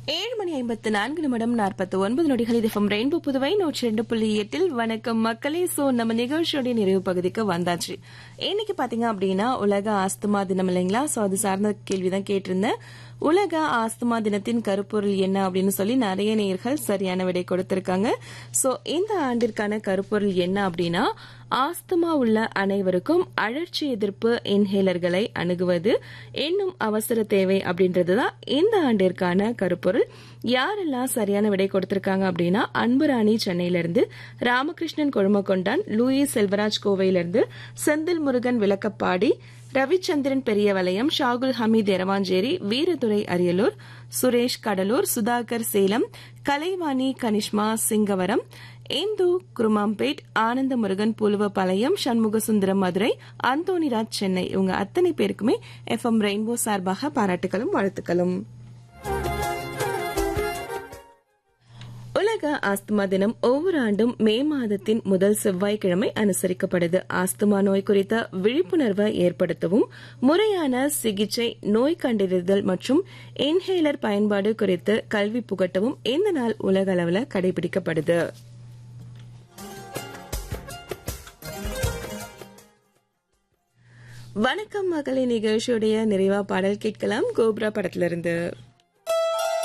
ஏழு மணி ஐம்பத்து நான்கு நிமிடம் நாற்பத்தி ஒன்பது நொடிகள் இது ஃப்ரம் ரெயின்போ புதுவை நூற்றி ரெண்டு புள்ளி எட்டில் வணக்கம் மக்களே சோ நம்ம நிகழ்ச்சியோட நிறைவு பகுதிக்கு வந்தாச்சு இன்னைக்கு பாத்தீங்க அப்படின்னா உலக ஆஸ்துமா தினம் இல்லைங்களா சோ அது சார்ந்த கேள்விதான் கேட்டிருந்தேன் உலக ஆஸ்துமா தினத்தின் கருப்பொருள் என்ன அப்படின்னு சொல்லி நிறைய நேர்கள் சரியான விடை கொடுத்திருக்காங்க சோ இந்த ஆண்டிற்கான கருப்பொருள் என்ன அப்படின்னா ஆஸ்துமா உள்ள அனைவருக்கும் அழற்சி எதிர்ப்பு இன்ஹேலர்களை அணுகுவது என்னும் அவசர தேவை அப்படின்றதுதான் இந்த ஆண்டிற்கான கருப்பொருள் யாரெல்லாம் சரியான விடை கொடுத்திருக்காங்க அப்படின்னா அன்புராணி சென்னையிலிருந்து ராமகிருஷ்ணன் கொழுமக்கொண்டான் லூயிஸ் செல்வராஜ் கோவையிலிருந்து செந்தில் முருகன் விளக்கப்பாடி ரவிச்சந்திரன் பெரியவலயம் ஷாகுல் ஹமீத் எரவாஞ்சேரி வீரதுரை அரியலூர் சுரேஷ் கடலூர் சுதாகர் சேலம் கலைவாணி கனிஷ்மா சிங்கவரம் இந்து குருமாம்பேட் ஆனந்த முருகன் புலுவபாளையம் சண்முக சுந்தரம் மதுரை அந்தோனிராஜ் சென்னை இவங்க அத்தனை பேருக்குமே எஃப் எம் ரெயின்போ சார்பாக பாராட்டுகளும் வாழ்த்துக்களும் உலக ஆஸ்துமா தினம் ஒவ்வொரு ஆண்டும் மே மாதத்தின் முதல் செவ்வாய்க்கிழமை அனுசரிக்கப்படுது ஆஸ்துமா நோய் குறித்த விழிப்புணர்வை ஏற்படுத்தவும் முறையான சிகிச்சை நோய் கண்டறிதல் மற்றும் இன்ஹேலர் பயன்பாடு குறித்து கல்வி புகட்டவும் இந்த நாள் உலக அளவில் கடைபிடிக்கப்படுது வணக்கம் மகளிர் நிகழ்ச்சியுடைய நிறைவா பாடல் கேட்கலாம் கோப்ரா படத்திலிருந்து